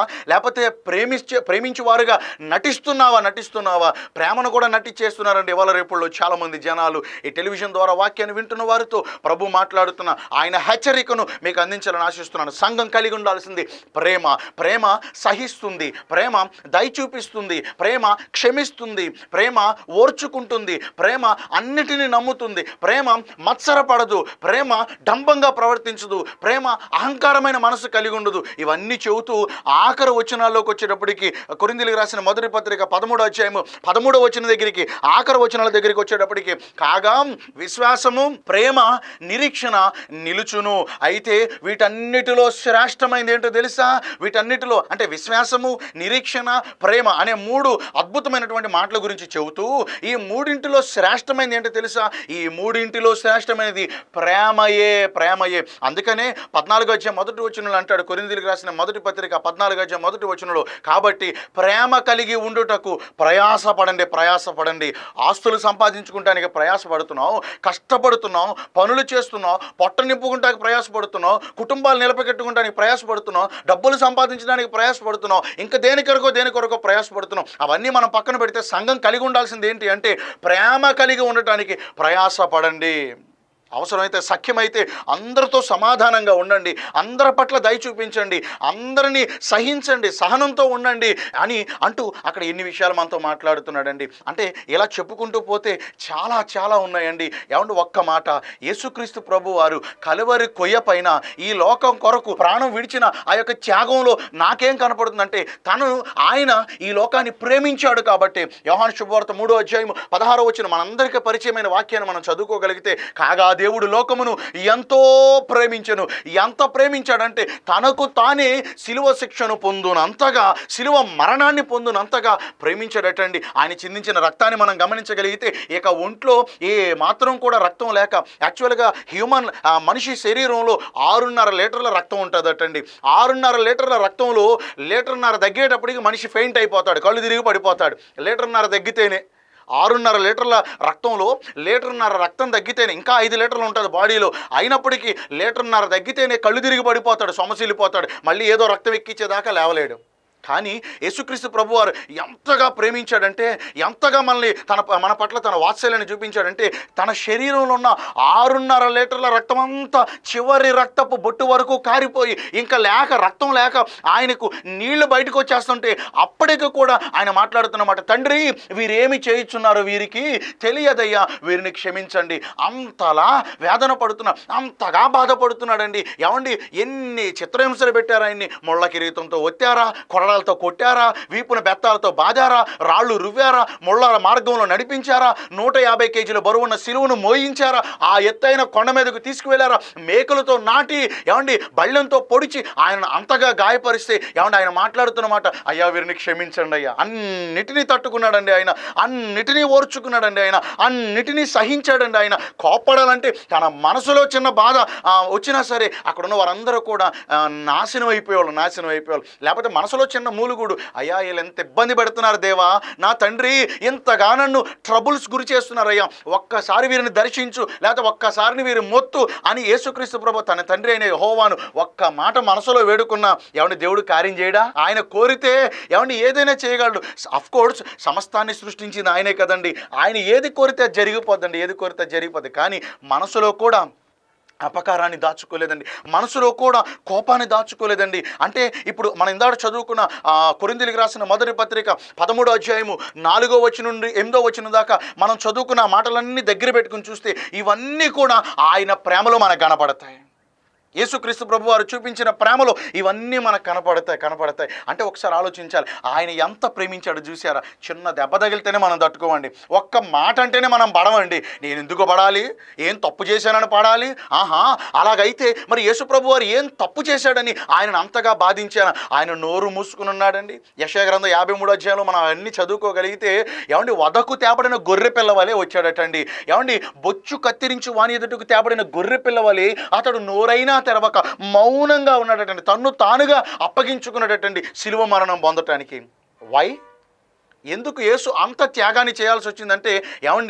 లేకపోతే ప్రేమించే ప్రేమించే వారుగా నటిస్తున్నావా నటిస్తున్నావా ప్రేమను కూడా నటించేస్తున్నారండి ఇవాళ రేపుల్లో చాలామంది జనాలు ఈ టెలివిజన్ ద్వారా వాక్యాన్ని వింటున్న వారితో ప్రభు మాట్లాడుతున్న ఆయన హెచ్చరికను మీకు అందించాలని ఆశిస్తున్నాను సంఘం కలిగి ఉండాల్సింది ప్రేమ ప్రేమ సహిస్తుంది ప్రేమ దయ చూపిస్తుంది ప్రేమ క్షమిస్తుంది ప్రేమ ఓర్చుకుంటుంది ప్రేమ అన్నిటినీ నమ్ముతుంది ప్రేమ మత్సరపడదు ప్రేమ డంబంగా ప్రవర్తించదు ప్రేమ అహంకారమైన మనసు కలిగి ఉండదు ఇవన్నీ చెబుతూ ఆఖరి వచనాల్లోకి వచ్చేటప్పటికి కొరిందులకు రాసిన మొదటి పత్రిక పదమూడో అధ్యాయము పదమూడో వచన దగ్గరికి ఆఖరి వచనాల దగ్గరికి వచ్చేటప్పటికి కాగా విశ్వాసము ప్రేమ నిరీక్షణ నిలుచును అయితే వీటన్నిటిలో శ్రేష్టమైనది ఏంటో తెలుసా వీటన్నిటిలో అంటే విశ్వాసము నిరీక్షణ ప్రేమ అనే మూడు అద్భుతమైనటువంటి మాటల గురించి చెబుతూ ఈ మూడింటిలో శ్రేష్టమైనది ఏంటో తెలుసా ఈ మూడింటిలో శ్రేష్టమైనది ప్రేమయే ప్రేమయే అందుకనే పద్నాలుగు అధ్యాయం మొదటి వచనంలో అంటాడు కొరిందులకు రాసిన మొదటి పత్రిక పద్నాలుగు అధ్యాయం మొదటి వచనంలో కాబట్టి ప్రేమ కలిగి ఉండుటకు ప్రయాసపడండి ప్రయాసపడండి ఆస్తులు సంపాదించుకుంటానికి ప్రయాసపడుతున్నాం కష్టపడుతున్నాం పనులు చేస్తున్నాం పొట్ట నింపుకుంటానికి ప్రయాసపడుతున్నాం కుటుంబాలు నిలబెట్టుకుంటానికి ప్రయాసపడుతున్నాం డబ్బులు సంపాదించడానికి ప్రయాసపడుతున్నాం ఇంకా దేని కొరకో దేని కొరకో ప్రయాసపడుతున్నాం అవన్నీ మనం పక్కన పెడితే సంఘం కలిగి ఉండాల్సింది ఏంటి అంటే ప్రేమ కలిగి ఉండటానికి ప్రయాసపడండి అవసరమైతే సఖ్యమైతే అందరితో సమాధానంగా ఉండండి అందరి పట్ల దయ చూపించండి అందరినీ సహించండి సహనంతో ఉండండి అని అంటూ అక్కడ ఎన్ని విషయాలు మనతో మాట్లాడుతున్నాడండి అంటే ఇలా చెప్పుకుంటూ పోతే చాలా చాలా ఉన్నాయండి ఏమంటే ఒక్క మాట యేసుక్రీస్తు ప్రభు వారు కలువరి కొయ్య పైన ఈ లోకం కొరకు ప్రాణం విడిచిన ఆ యొక్క త్యాగంలో నాకేం కనపడుతుందంటే తను ఆయన ఈ లోకాన్ని ప్రేమించాడు కాబట్టి యోహాను శుభవార్త మూడో అధ్యాయం పదహారో వచ్చిన మనందరికీ పరిచయమైన వాక్యాన్ని మనం చదువుకోగలిగితే కాగా దేవుడు లోకమును ఎంతో ప్రేమించను ఎంత ప్రేమించాడంటే తనకు తానే శిలువ శిక్షను పొందునంతగా శిలువ మరణాన్ని పొందునంతగా ప్రేమించాడటండి ఆయన చిందించిన రక్తాన్ని మనం గమనించగలిగితే ఇక ఒంట్లో ఏ మాత్రం కూడా రక్తం లేక యాక్చువల్గా హ్యూమన్ ఆ, మనిషి శరీరంలో ఆరున్నర లీటర్ల రక్తం ఉంటుందటండి ఆరున్నర లీటర్ల రక్తంలో లీటర్న్నర తగ్గేటప్పటికి మనిషి ఫెయింట్ అయిపోతాడు కళ్ళు తిరిగి పడిపోతాడు లీటర్న్నర తగ్గితేనే ఆరున్నర లీటర్ల రక్తంలో లీటర్న్నర రక్తం తగ్గితేనే ఇంకా ఐదు లీటర్లు ఉంటుంది బాడీలో అయినప్పటికీ లీటర్న్నర తగ్గితేనే కళ్ళు తిరిగి పడిపోతాడు సొమసిల్లిపోతాడు మళ్ళీ ఏదో రక్తం ఎక్కించేదాకా లేవలేడు కానీ యేసుక్రీస్తు ప్రభువారు ఎంతగా ప్రేమించాడంటే ఎంతగా మనల్ని తన మన పట్ల తన వాత్సల్యాన్ని చూపించాడంటే తన శరీరంలో ఉన్న ఆరున్నర లీటర్ల రక్తం అంతా చివరి రక్తపు బొట్టు వరకు కారిపోయి ఇంకా లేక రక్తం లేక ఆయనకు నీళ్లు బయటకు వచ్చేస్తుంటే అప్పటికి కూడా ఆయన మాట్లాడుతున్నమాట తండ్రి వీరేమి చేయుచున్నారు వీరికి తెలియదయ్యా వీరిని క్షమించండి అంతలా వేదన పడుతున్నా అంతగా బాధపడుతున్నాడండి ఏమండి ఎన్ని చిత్రహింసలు పెట్టారా ఆయన్ని ముళ్ళ కిరీతంతో ఒత్తారా కొరడాలతో కొట్టారా వీపున బెత్తాలతో బాదారా రాళ్ళు రువ్వారా ముళ్ళ మార్గంలో నడిపించారా నూట యాభై కేజీల బరువున్న సిలువను మోయించారా ఆ ఎత్తైన కొండ మీదకు తీసుకువెళ్ళారా మేకలతో నాటి ఏమండి బళ్ళెంతో పొడిచి ఆయన అంతగా గాయపరిస్తే ఏమండి ఆయన మాట్లాడుతున్నమాట అయ్యా వీరిని క్షమించండి అయ్యా అన్నిటినీ తట్టుకున్నాడండి ఆయన అన్నిటినీ ఓర్చుకున్నాడండి ఆయన అన్నిటినీ సహించాడండి ఆయన కోప్పడాలంటే తన మనసులో చిన్న బాధ ఆ, వచ్చినా సరే అక్కడ ఉన్న వారందరూ కూడా ఆ, నాశనం అయిపోయేవాళ్ళు నాశనం అయిపోయేవాళ్ళు లేకపోతే మనసులో చిన్న మూలుగుడు అయ్యా వీళ్ళు ఎంత ఇబ్బంది పెడుతున్నారు దేవా నా తండ్రి ఇంతగా నన్ను ట్రబుల్స్ గురి చేస్తున్నారు అయ్యా ఒక్కసారి వీరిని దర్శించు లేకపోతే ఒక్కసారిని వీరి మొత్తు అని యేసుక్రీస్తు ప్రభు తన తండ్రి అయిన యెహోవాను ఒక్క మాట మనసులో వేడుకున్నా ఏమండి దేవుడు కార్యం చేయడా ఆయన కోరితే ఏమండి ఏదైనా చేయగలడు అఫ్ కోర్స్ సమస్తాన్ని సృష్టించింది ఆయనే కదండి ఆయన ఏది కోరితే అది జరిగిపోద్దండి ఏది కోరితే అది జరిగిపోద్ది కానీ మనసులో కూడా అపకారాన్ని దాచుకోలేదండి మనసులో కూడా కోపాన్ని దాచుకోలేదండి అంటే ఇప్పుడు మనం ఇందాక చదువుకున్న ఆ, కొరింథీయులకు రాసిన మొదటి పత్రిక పదమూడో అధ్యాయము నాలుగో వచ్చిన నుండి ఎనిమిదో వచ్చిన దాకా మనం చదువుకున్న ఆ మాటలన్నీ దగ్గర పెట్టుకుని చూస్తే ఇవన్నీ కూడా ఆయన ప్రేమలో మనకు కనపడతాయి యేసుక్రీస్తు ప్రభు వారు చూపించిన ప్రేమలో ఇవన్నీ మనకు కనపడతాయి కనపడతాయి అంటే ఒకసారి ఆలోచించాలి ఆయన ఎంత ప్రేమించాడు చూసారా చిన్న దెబ్బ తగిలితేనే మనం తట్టుకోమండి ఒక్క మాట అంటేనే మనం పడమండి నేను ఎందుకు పడాలి ఏం తప్పు చేశానని పడాలి ఆహా అలాగైతే మరి యేసు ప్రభు వారు ఏం తప్పు చేశాడని ఆయనను అంతగా బాధించాను ఆయన నోరు మూసుకుని ఉన్నాడండి యశయ గ్రంథం యాభై మూడు అధ్యాయంలో మనం అన్ని చదువుకోగలిగితే ఏమండి వదకు తేపడిన గొర్రె పిల్లవలే వచ్చాడటండి ఏమండి బొచ్చు కత్తిరించి వాని ఎదుటకు తేపడిన గొర్రె పిల్లవలే అతడు నోరైనా తెరవక మౌనంగా ఉన్నాడటండి తన్ను తానుగా అప్పగించుకున్నాడటండి శిలువ మరణం పొందటానికి వై ఎందుకు యేసు అంత త్యాగాన్ని చేయాల్సి వచ్చిందంటే ఏమండి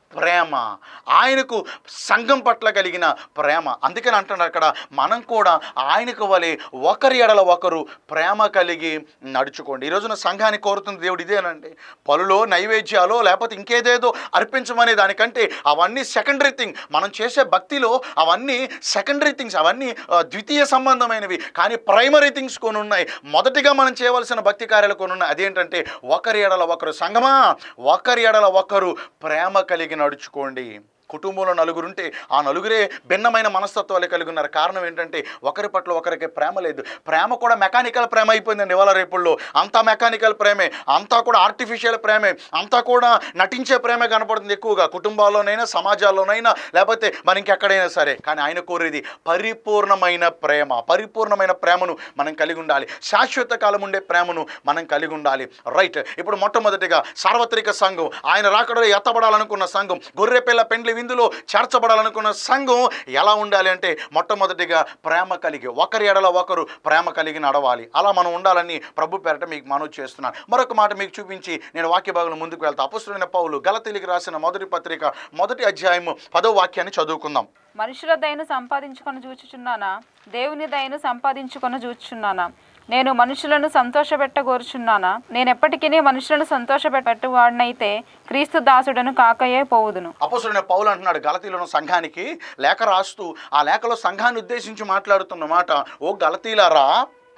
ప్రేమ ఆయనకు సంఘం పట్ల కలిగిన ప్రేమ అందుకని అంటున్నారు అక్కడ మనం కూడా ఆయనకు వలె ఒకరి ఎడల ఒకరు ప్రేమ కలిగి నడుచుకోండి ఈ రోజున సంఘాన్ని కోరుతున్న దేవుడు ఇదేనండి పలులో నైవేద్యాలో లేకపోతే ఇంకేదేదో అర్పించమనే దానికంటే అవన్నీ సెకండరీ థింగ్ మనం చేసే భక్తిలో అవన్నీ సెకండరీ థింగ్స్ అవన్నీ ఆ, ద్వితీయ సంబంధమైనవి కానీ ప్రైమరీ థింగ్స్ కొన్ని ఉన్నాయి మొదటిగా మనం చేయవలసిన భక్తి కార్యాలు కొన్ని ఉన్నాయి అదేంటంటే ఒకరి ఎడల ఒకరు సంగమా ఒకరి ఎడల ఒకరు ప్రేమ కలిగి నడుచుకోండి కుటుంబంలో నలుగురుంటే ఆ నలుగురే భిన్నమైన మనస్తత్వాలు కలిగి ఉన్నారు కారణం ఏంటంటే ఒకరి పట్ల ఒకరికి ప్రేమ లేదు ప్రేమ కూడా మెకానికల్ ప్రేమ అయిపోయిందండి ఇవాళ రేపుల్లో అంతా మెకానికల్ ప్రేమే అంతా కూడా ఆర్టిఫిషియల్ ప్రేమే అంతా కూడా నటించే ప్రేమే కనపడుతుంది ఎక్కువగా కుటుంబాల్లోనైనా సమాజాల్లోనైనా లేకపోతే మరి ఇంకెక్కడైనా సరే కానీ ఆయన కోరేది పరిపూర్ణమైన ప్రేమ పరిపూర్ణమైన ప్రేమను మనం కలిగి ఉండాలి శాశ్వత కాలం ఉండే ప్రేమను మనం కలిగి ఉండాలి రైట్ ఇప్పుడు మొట్టమొదటిగా సార్వత్రిక సంఘం ఆయన రాకడలో ఎత్తబడాలనుకున్న సంఘం గొర్రెపిల్ల పెండ్లి విందులో చేర్చబడాలనుకున్న సంఘం ఎలా ఉండాలి అంటే మొట్టమొదటిగా ప్రేమ కలిగి ఒకరి ఎడల ఒకరు ప్రేమ కలిగి నడవాలి అలా మనం ఉండాలని ప్రభు పేరట మీకు మనవి చేస్తున్నాను మరొక మాట మీకు చూపించి నేను వాక్య భాగంలో ముందుకు వెళ్తా అపుస్తులైన పౌలు గలతీలికి రాసిన మొదటి పత్రిక మొదటి అధ్యాయము పదో వాక్యాన్ని చదువుకుందాం మనుషుల దయను సంపాదించుకొని చూచుచున్నానా దేవుని దయను సంపాదించుకొని చూచుచున్నానా నేను మనుషులను సంతోషపెట్టగోరుచున్నానా నేను ఎప్పటికీ మనుషులను సంతోషపెట్టువాడినైతే క్రీస్తు దాసుడను కాకయే పోవుదును అపోసులైన పౌలు అంటున్నాడు గలతీలను సంఘానికి లేఖ రాస్తూ ఆ లేఖలో సంఘాన్ని ఉద్దేశించి మాట్లాడుతున్న మాట ఓ గలతీలారా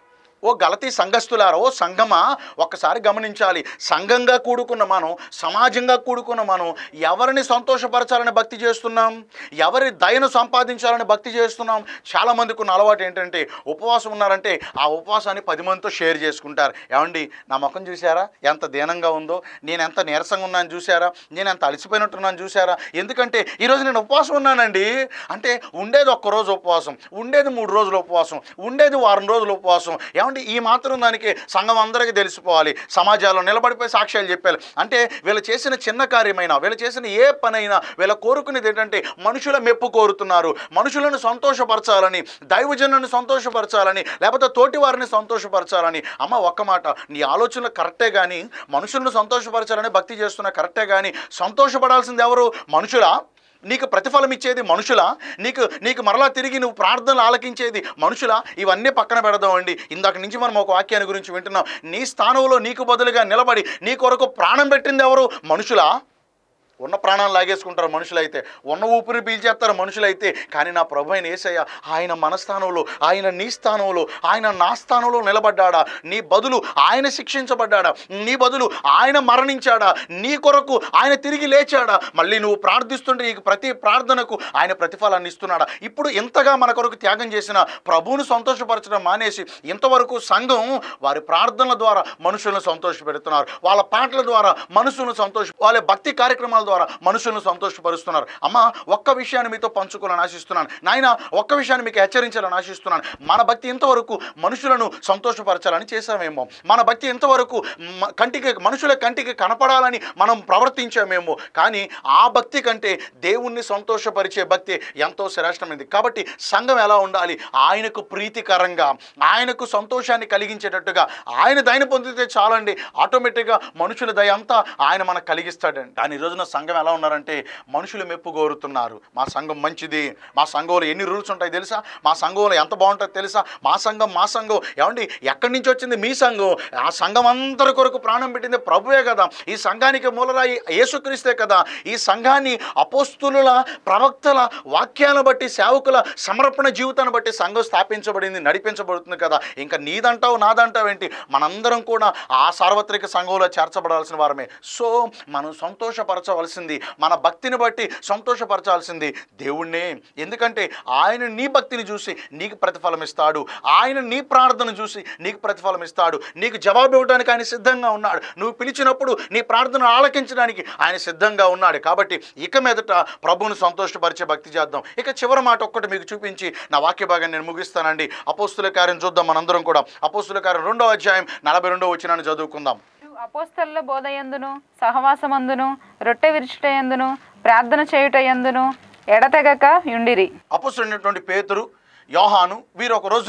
ఓ గలతీ సంఘస్థులారా ఓ సంఘమా ఒక్కసారి గమనించాలి సంఘంగా కూడుకున్న మనం సమాజంగా కూడుకున్న మనం ఎవరిని సంతోషపరచాలని భక్తి చేస్తున్నాం ఎవరి దయను సంపాదించాలని భక్తి చేస్తున్నాం చాలామందికి ఉన్న అలవాటు ఏంటంటే ఉపవాసం ఉన్నారంటే ఆ ఉపవాసాన్ని పది మందితో షేర్ చేసుకుంటారు ఏమండి నా ముఖం చూసారా ఎంత దీనంగా ఉందో నేను ఎంత నీరసంగా ఉన్నాను చూసారా నేను ఎంత అలసిపోయినట్టున్నాను చూసారా ఎందుకంటే ఈరోజు నేను ఉపవాసం ఉన్నానండి అంటే ఉండేది ఒక్క రోజు ఉపవాసం ఉండేది మూడు రోజులు ఉపవాసం ఉండేది వారం రోజులు ఉపవాసం ఏమంటే ఈ మాత్రం దానికి సంఘం అందరికీ తెలిసిపోవాలి సమాజాల్లో నిలబడిపోయి సాక్ష్యాలు చెప్పాలి అంటే వీళ్ళు చేసిన చిన్న కార్యమైనా వీళ్ళు చేసిన ఏ పనైనా వీళ్ళ కోరుకునేది ఏంటంటే మనుషుల మెప్పు కోరుతున్నారు మనుషులను సంతోషపరచాలని దైవజనులను సంతోషపరచాలని లేకపోతే తోటి వారిని సంతోషపరచాలని అమ్మ ఒక్క మాట నీ ఆలోచనలు కరెక్టే కానీ మనుషులను సంతోషపరచాలని భక్తి చేస్తున్న కరెక్టే కానీ సంతోషపడాల్సింది ఎవరు మనుషులా నీకు ప్రతిఫలం ఇచ్చేది మనుషుల నీకు నీకు మరలా తిరిగి నువ్వు ప్రార్థనలు ఆలకించేది మనుషుల ఇవన్నీ పక్కన పెడదామండి ఇందాక నుంచి మనం ఒక వాక్యాన్ని గురించి వింటున్నాం నీ స్థానంలో నీకు బదులుగా నిలబడి నీ కొరకు ప్రాణం పెట్టింది ఎవరు మనుషులా ఉన్న ప్రాణాలు లాగేసుకుంటారు మనుషులైతే ఉన్న ఊపిరి పీల్చేస్తారు మనుషులైతే కానీ నా ప్రభు అయిన ఏసయ్య ఆయన మన స్థానంలో ఆయన నీ స్థానంలో ఆయన నా స్థానంలో నిలబడ్డాడా నీ బదులు ఆయన శిక్షించబడ్డాడా నీ బదులు ఆయన మరణించాడా నీ కొరకు ఆయన తిరిగి లేచాడా మళ్ళీ నువ్వు ప్రార్థిస్తుంటే నీకు ప్రతి ప్రార్థనకు ఆయన ప్రతిఫలాన్ని ఇస్తున్నాడా ఇప్పుడు ఇంతగా మన కొరకు త్యాగం చేసిన ప్రభువును సంతోషపరచడం మానేసి ఇంతవరకు సంఘం వారి ప్రార్థనల ద్వారా మనుషులను సంతోషపెడుతున్నారు వాళ్ళ పాటల ద్వారా మనుషులను సంతోష వాళ్ళ భక్తి కార్యక్రమాల ద్వారా మనుషులను సంతోషపరుస్తున్నారు అమ్మ ఒక్క విషయాన్ని మీతో పంచుకోవాలని ఆశిస్తున్నాను నాయన ఒక్క విషయాన్ని మీకు హెచ్చరించాలని ఆశిస్తున్నాను మన భక్తి ఇంతవరకు మనుషులను సంతోషపరచాలని చేశామేమో మన భక్తి ఇంతవరకు మ- కంటికి మనుషుల కంటికి కనపడాలని మనం ప్రవర్తించామేమో కానీ ఆ భక్తి కంటే దేవుణ్ణి సంతోషపరిచే భక్తి ఎంతో శ్రేష్టమైనది కాబట్టి సంఘం ఎలా ఉండాలి ఆయనకు ప్రీతికరంగా ఆయనకు సంతోషాన్ని కలిగించేటట్టుగా ఆయన దయను పొందితే చాలండి ఆటోమేటిక్గా మనుషుల దయ అంతా ఆయన మనకు కలిగిస్తాడండి కానీ ఈ రోజున సంఘం ఎలా ఉన్నారంటే మనుషులు మెప్పు కోరుతున్నారు మా సంఘం మంచిది మా సంఘంలో ఎన్ని రూల్స్ ఉంటాయి తెలుసా మా సంఘంలో ఎంత బాగుంటుందో తెలుసా మా సంఘం మా సంఘం ఏమండి ఎక్కడి నుంచి వచ్చింది మీ సంఘం ఆ సంఘం అందరి కొరకు ప్రాణం పెట్టింది ప్రభువే కదా ఈ సంఘానికి మూలరాయి యేసుక్రీస్తే కదా ఈ సంఘాన్ని అపోస్తుల ప్రవక్తల వాక్యాలను బట్టి సేవకుల సమర్పణ జీవితాన్ని బట్టి సంఘం స్థాపించబడింది నడిపించబడుతుంది కదా ఇంకా నీదంటావు నాదంటావు ఏంటి మనందరం కూడా ఆ సార్వత్రిక సంఘంలో చేర్చబడాల్సిన వారమే సో మనం సంతోషపరచవలసింది మన భక్తిని బట్టి సంతోషపరచాల్సింది దేవుణ్ణే ఎందుకంటే ఆయన నీ భక్తిని చూసి నీకు ప్రతిఫలం ఇస్తాడు ఆయన నీ ప్రార్థన చూసి నీకు ప్రతిఫలం ఇస్తాడు నీకు జవాబు ఇవ్వడానికి ఆయన సిద్ధంగా ఉన్నాడు నువ్వు పిలిచినప్పుడు నీ ప్రార్థన ఆలకించడానికి ఆయన సిద్ధంగా ఉన్నాడు కాబట్టి ఇక మీదట ప్రభువును సంతోషపరిచే భక్తి చేద్దాం ఇక చివరి మాట ఒక్కటి మీకు చూపించి నా వాక్య భాగాన్ని నేను ముగిస్తానండి అపోస్తుల కార్యం చూద్దాం మనందరం కూడా అపోస్తుల కార్యం రెండో అధ్యాయం నలభై రెండో వచ్చినాన్ని చదువుకుందాం అపోస్తల బోధయందును సహవాసమందును రొట్టె విరుచుటయందును ప్రార్థన చేయుటయందును ఎడతెగక యుండిరి అపస్తుడైనటువంటి పేతురు యోహాను వీరు ఒక రోజున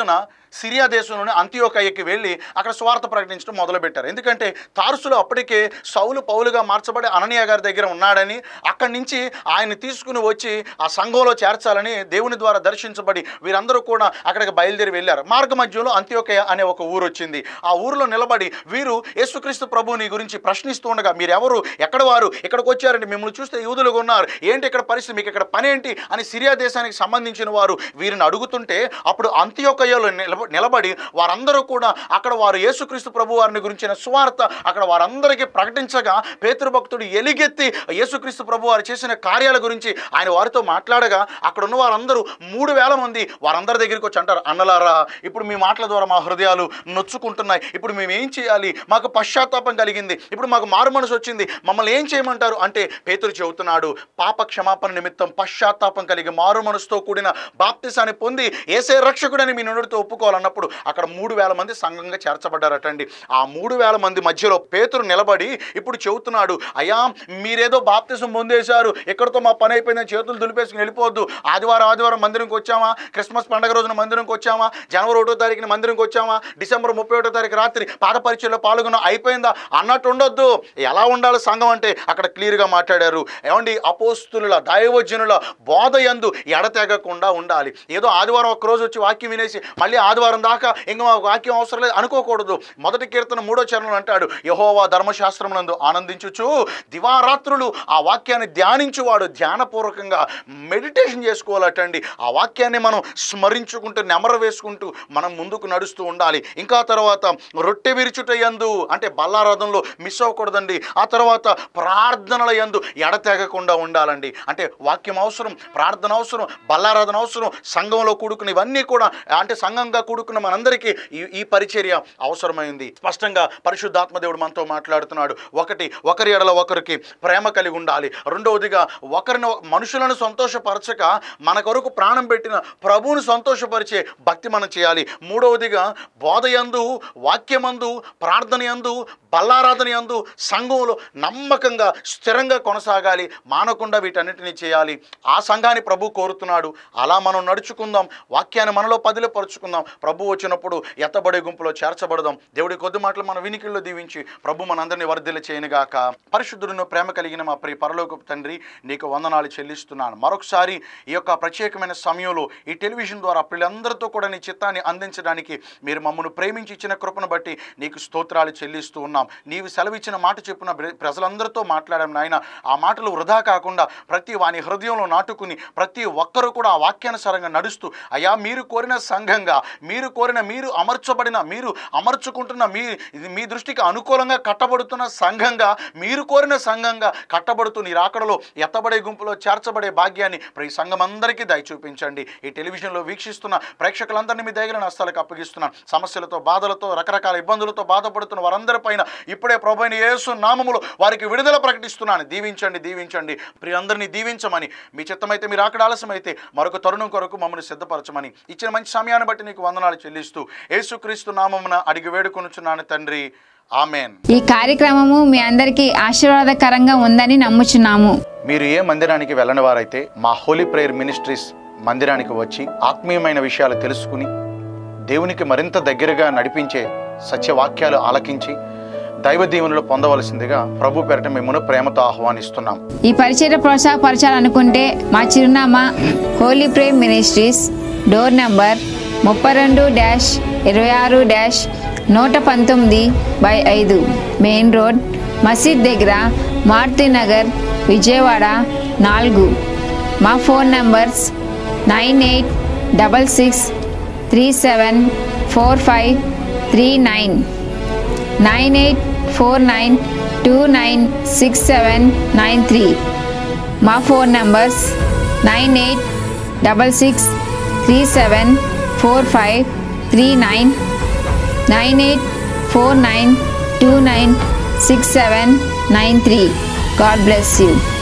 సిరియా దేశంలోని అంత్యోకయ్యకి వెళ్ళి అక్కడ స్వార్థ ప్రకటించడం మొదలుపెట్టారు ఎందుకంటే తారుసులో అప్పటికే సౌలు పౌలుగా మార్చబడి అననీయ గారి దగ్గర ఉన్నాడని అక్కడి నుంచి ఆయన తీసుకుని వచ్చి ఆ సంఘంలో చేర్చాలని దేవుని ద్వారా దర్శించబడి వీరందరూ కూడా అక్కడికి బయలుదేరి వెళ్ళారు మార్గ మధ్యలో అంత్యోకయ అనే ఒక ఊరు వచ్చింది ఆ ఊరిలో నిలబడి వీరు యేసుక్రీస్తు ప్రభువుని గురించి ప్రశ్నిస్తూ ఉండగా మీరు ఎవరు ఎక్కడ వారు ఇక్కడికి వచ్చారండి మిమ్మల్ని చూస్తే యూదులుగా ఉన్నారు ఏంటి ఇక్కడ పరిస్థితి మీకు ఇక్కడ పని ఏంటి అని సిరియా దేశానికి సంబంధించిన వారు వీరిని అడుగుతుంటే అప్పుడు అంత్యోకయలో నిలబ నిలబడి వారందరూ కూడా అక్కడ వారు యేసుక్రీస్తు ప్రభు వారిని గురించిన సువార్త అక్కడ వారందరికీ ప్రకటించగా పేతృభక్తుడు ఎలిగెత్తి యేసుక్రీస్తు ప్రభు వారు చేసిన కార్యాల గురించి ఆయన వారితో మాట్లాడగా అక్కడ ఉన్న వారందరూ మూడు వేల మంది వారందరి దగ్గరికి వచ్చి అంటారు అన్నలారా ఇప్పుడు మీ మాటల ద్వారా మా హృదయాలు నొచ్చుకుంటున్నాయి ఇప్పుడు మేము ఏం చేయాలి మాకు పశ్చాత్తాపం కలిగింది ఇప్పుడు మాకు మారు మనసు వచ్చింది మమ్మల్ని ఏం చేయమంటారు అంటే పేతురు చెబుతున్నాడు పాప క్షమాపణ నిమిత్తం పశ్చాత్తాపం కలిగి మారు మనసుతో కూడిన బాప్తిసాన్ని పొంది ఏసే రక్షకుడని మీ నుండితో ఒప్పుకోవాలన్నప్పుడు అక్కడ మూడు వేల మంది సంఘంగా చేర్చబడ్డారటండి ఆ మూడు వేల మంది మధ్యలో పేతురు నిలబడి ఇప్పుడు చెబుతున్నాడు అయ్యా మీరేదో బాప్తిసం పొందేశారు ఎక్కడితో మా పని అయిపోయిందని చేతులు దులిపేసుకుని వెళ్ళిపోవద్దు ఆదివారం ఆదివారం మందిరంకి వచ్చామా క్రిస్మస్ పండగ రోజున మందిరంకి వచ్చామా జనవరి ఒకటో తారీఖున మందిరంకి వచ్చామా డిసెంబర్ ముప్పై ఒకటో తారీఖు రాత్రి పాద పరీక్షల్లో పాల్గొన్న అయిపోయిందా అన్నట్టు ఉండొద్దు ఎలా ఉండాలి సంఘం అంటే అక్కడ క్లియర్గా మాట్లాడారు ఏమండి అపోస్తుల దైవజనుల బోధ యందు ఎడతెగకుండా ఉండాలి ఏదో ఆదివారం ఒక రోజు వచ్చి వాక్యం వినేసి మళ్ళీ ఆదివారం దాకా ఇంకా మాకు వాక్యం అవసరం లేదు అనుకోకూడదు మొదటి కీర్తన మూడో చరణం అంటాడు యహోవా ధర్మశాస్త్రం నందు ఆనందించుచు దివారాత్రులు ఆ వాక్యాన్ని ధ్యానించువాడు ధ్యానపూర్వకంగా మెడిటేషన్ చేసుకోవాలటండి ఆ వాక్యాన్ని మనం స్మరించుకుంటూ నెమర వేసుకుంటూ మనం ముందుకు నడుస్తూ ఉండాలి ఇంకా తర్వాత రొట్టె విరుచుట యందు అంటే బల్లారాధనలో మిస్ అవ్వకూడదండి ఆ తర్వాత ప్రార్థనల యందు ఎడతెగకుండా ఉండాలండి అంటే వాక్యం అవసరం ప్రార్థన అవసరం బల్లారాధన అవసరం సంఘంలో కూడుకున్న ఇవన్నీ కూడా అంటే సంఘంగా కూడుకున్న మనందరికీ ఈ ఈ పరిచర్య అవసరమైంది స్పష్టంగా పరిశుద్ధాత్మ దేవుడు మనతో మాట్లాడుతున్నాడు ఒకటి ఒకరి ఎడల ఒకరికి ప్రేమ కలిగి ఉండాలి రెండవదిగా ఒకరిని మనుషులను సంతోషపరచక మన కొరకు ప్రాణం పెట్టిన ప్రభువును సంతోషపరిచే భక్తి మనం చేయాలి మూడవదిగా బోధయందు వాక్యమందు ప్రార్థన యందు బల్లారాధన యందు సంఘంలో నమ్మకంగా స్థిరంగా కొనసాగాలి మానకుండా వీటన్నిటిని చేయాలి ఆ సంఘాన్ని ప్రభు కోరుతున్నాడు అలా మనం నడుచుకుందాం వాక్యాన్ని మనలో పదిలపరుచుకుందాం ప్రభు వచ్చినప్పుడు ఎత్తబడే గుంపులో చేర్చబడదాం దేవుడి కొద్ది మాటలు మన వినికిల్లో దీవించి ప్రభు మనందరినీ వర్ధిల్ల చేయనుగాక పరిశుద్ధులను ప్రేమ కలిగిన మా ప్రియ పరలోకపు తండ్రి నీకు వందనాలు చెల్లిస్తున్నాను మరొకసారి ఈ యొక్క ప్రత్యేకమైన సమయంలో ఈ టెలివిజన్ ద్వారా పిల్లలందరితో కూడా నీ చిత్తాన్ని అందించడానికి మీరు మమ్మల్ని ప్రేమించి ఇచ్చిన కృపను బట్టి నీకు స్తోత్రాలు చెల్లిస్తూ ఉన్నాం నీవు సెలవిచ్చిన మాట చెప్పిన ప్రజలందరితో మాట్లాడాం నాయన ఆ మాటలు వృధా కాకుండా ప్రతి వాని హృదయంలో నాటుకుని ప్రతి ఒక్కరూ కూడా ఆ వాక్యానుసారంగా నడుస్తూ అయ్యా మీరు కోరిన సంఘంగా మీరు కోరిన మీరు అమర్చబడిన మీరు అమర్చుకుంటున్న మీ ఇది మీ దృష్టికి అనుకూలంగా కట్టబడుతున్న సంఘంగా మీరు కోరిన సంఘంగా కట్టబడుతూ నీ రాకడలో ఎత్తబడే గుంపులో చేర్చబడే భాగ్యాన్ని ప్రతి సంఘం అందరికీ దయ చూపించండి ఈ టెలివిజన్లో వీక్షిస్తున్న ప్రేక్షకులందరినీ మీ దగ్గర హస్తాలకు అప్పగిస్తున్నాను సమస్యలతో బాధలతో రకరకాల ఇబ్బందులతో బాధపడుతున్న వారందరిపైన ఇప్పుడే ప్రభైన యేసు నామములో వారికి విడుదల ప్రకటిస్తున్నాను దీవించండి దీవించండి ప్రియందరినీ దీవించమని మీ చిత్తమైతే మీరు అక్కడ ఆలస్యమైతే మరొక తరుణం కొరకు మమ్మల్ని సిద్ధపరచమని ఇచ్చిన మంచి సమయాన్ని బట్టి నీకు వందనాలు చెల్లిస్తూ యేసుక్రీస్తు నామమున అడిగి వేడుకొనుచున్నాను తండ్రి ఆమెన్ ఈ కార్యక్రమము మీ అందరికీ ఆశీర్వాదకరంగా ఉందని నమ్ముచున్నాము మీరు ఏ మందిరానికి వెళ్ళని వారైతే మా హోలీ ప్రేయర్ మినిస్ట్రీస్ మందిరానికి వచ్చి ఆత్మీయమైన విషయాలు తెలుసుకుని దేవునికి మరింత దగ్గరగా నడిపించే సత్యవాక్యాలు ఆలకించి దైవ దీవెనలు పొందవలసిందిగా ప్రభు పేరట మిమ్మల్ని ప్రేమతో ఆహ్వానిస్తున్నాం ఈ పరిచయ ప్రోత్సాహపరచాలనుకుంటే మా చిరునామా holy Prem ministries door number ముప్పై రెండు డ్యాష్ ఇరవై ఆరు డ్యాష్ నూట పంతొమ్మిది బై ఐదు మెయిన్ రోడ్ మసీద్ దగ్గర మారుతి నగర్ విజయవాడ నాలుగు మా phone numbers nine eight double six three seven four five three nine nine eight four nine two nine six seven nine three మా phone numbers nine eight double six three seven four five three nine nine eight four nine two nine six seven nine three God bless you